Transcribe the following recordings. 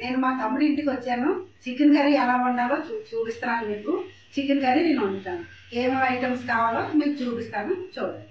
నేను మా తమ్ముడి ఇంటికి వచ్చాను చికెన్ కర్రీ ఎలా వండాలో చూ చూపిస్తున్నాను మీకు చికెన్ కర్రీ నేను వండుతాను ఏమేమి ఐటమ్స్ కావాలో మీకు చూపిస్తాను చూడండి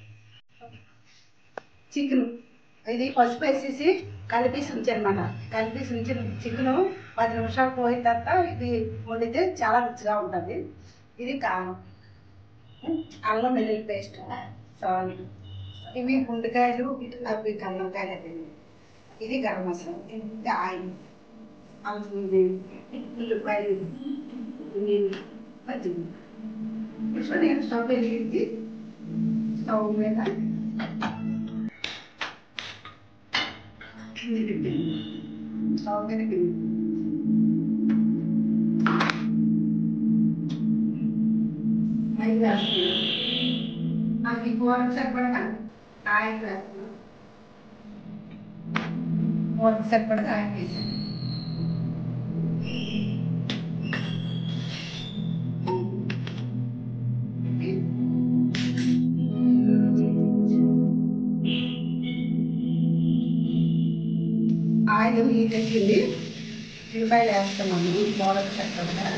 చికెన్ ఇది పసుపు వేసేసి కలిపేసి ఉంచానమాట కలిపేసి ఉంచిన చికెన్ పది నిమిషాలు పోయిన తర్వాత ఇది వండితే చాలా రుచిగా ఉంటుంది ఇది కారం అల్లం వెల్లుల్లి పేస్ట్ సాల్ట్ ఇవి గుండెకాయలు అవి కమ్మకాయలు అవి ఇది గరం మసాలా ఇది ఆయిల్ అల్లం ఇది ఉల్లిపాయలు నీళ్ళు పచ్చిమిర్చి ఇప్పుడు నేను స్టవ్ వెలిగించి స్టవ్ మీద కింది పెట్టాను స్టవ్ మీద కింది ఐదు వేస్తున్నాను నాకు ఈ కూరకు సరిపడగా ఆయిల్ వేస్తున్నాను కూరకు సరిపడగా ఆయిల్ వేసాను ఆయిల్ ఈ తెచ్చింది ఉల్లిపాయలు వేస్తున్నాము కూరకు సరిపడగా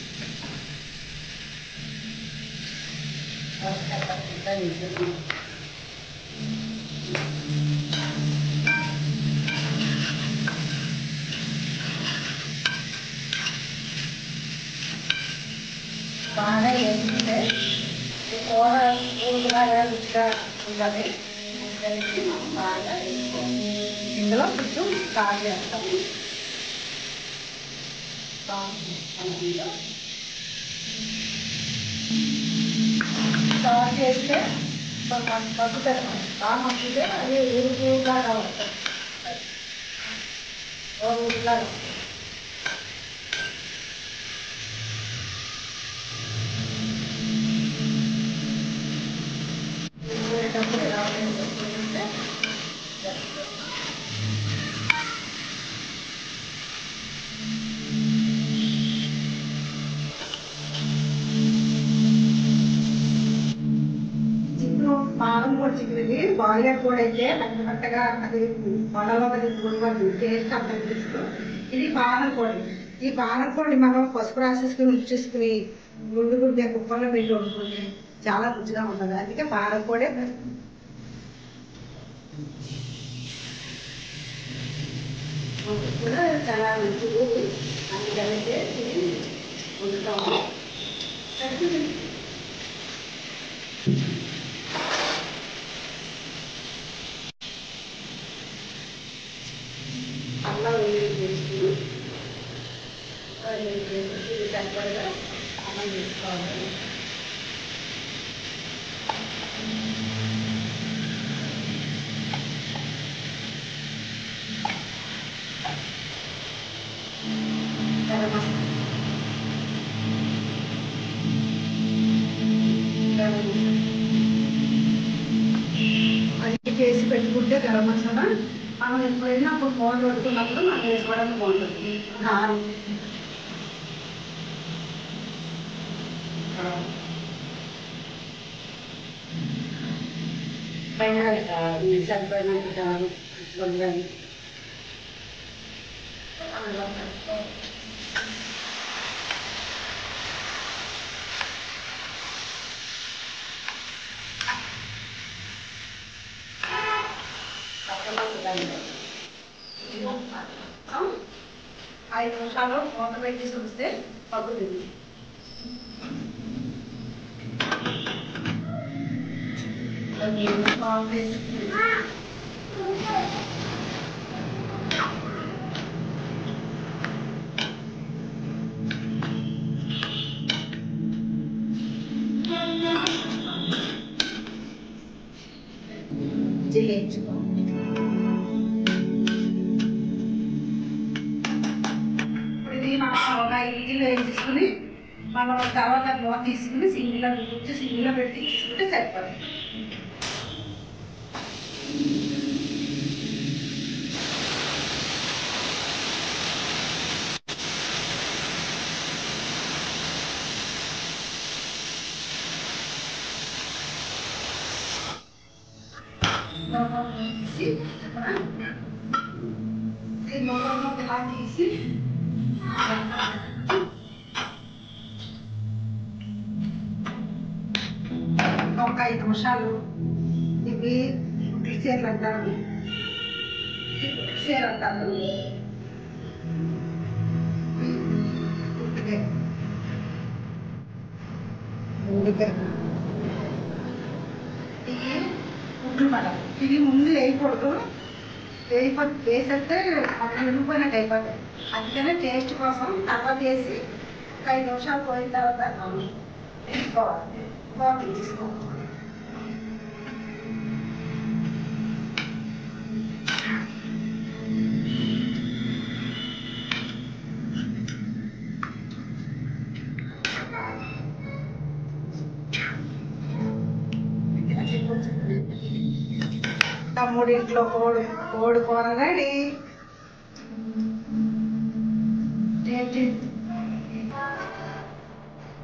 బాగా వేసుకుంటే ఈ కూర ఊరుకులాగా రుచిగా ఉన్నది కలిపి మనం బాగా వేసుకోవాలి ఇందులో కొంచెం కారం వేస్తాము కారం చేస్తే మగ్గుతారు బాగా మగ్గితే అది ఊరుకులాగా వస్తుంది ఊరుకులాగా వస్తుంది ఊరేటప్పుడు ఎలా ఉంటుంది చికెన్ పాలం కూడా చికెన్ ఇది బాయిలర్ కూడా అయితే మెత్త మెత్తగా అది వడలో అది ఉడవదు టేస్ట్ అంత అనిపిస్తుంది ఇది పాలం కోడి ఈ పాలం కోడి మనం పసుపు రాసేసుకుని ఉంచేసుకుని గుండు గుండె కుక్కర్లో పెట్టి వండుకుంటే చాలా రుచిగా ఉంటుంది అందుకే పాలం కోడే కూడా చాలా మంచిది అందుకనైతే ఇది వండుతాము అల్లం వెల్లుల్లి పేస్ట్ ఇది సరిపడగా అన్నం చేసుకోవాలి గరం మసాలా గరం మసాలా అది చేసి పెట్టుకుంటే గరం మసాలా మనం ఎప్పుడైనా అప్పుడు ఫోన్ పెట్టుకున్నప్పుడు మనం వేసుకోవడానికి బాగుంటుంది కారం పైన సరిపడినంత కారం కొద్దిగా ఐదు నిమిషాలు మూత పెట్టి చూస్తే పగుతుంది జిల్లేయించుకోవాలి ఇప్పుడు ఇది మనం ఒక ఇడ్లీలో వేసేసుకుని మనం తర్వాత మూత తీసుకుని సింగిలో కూర్చో సింగిలో పెట్టి తీసుకుంటే సరిపోతుంది తీసి ఈ మూత ఇలా తీసి ఒక ఐదు నిమిషాలు ఇవి గుడ్ల చీరలు అంటారు గుడ్ల చీర అంటారు గుడ్లకే. గుడ్లకే. ఇవి గుడ్లు మాట ఇవి ముందు వేయకూడదు వేయకో వేసేస్తే మొత్తం విడిపోయినట్టు అయిపోతాయి అందుకనే టేస్ట్ కోసం తర్వాత వేసి ఒక ఐదు నిమిషాలు పోయిన తర్వాత తీసుకోవాలి బాగుంది తీసుకోవాలి తమ్ముడింట్లో కోడి కోడి కూర రెడీ ఏంటి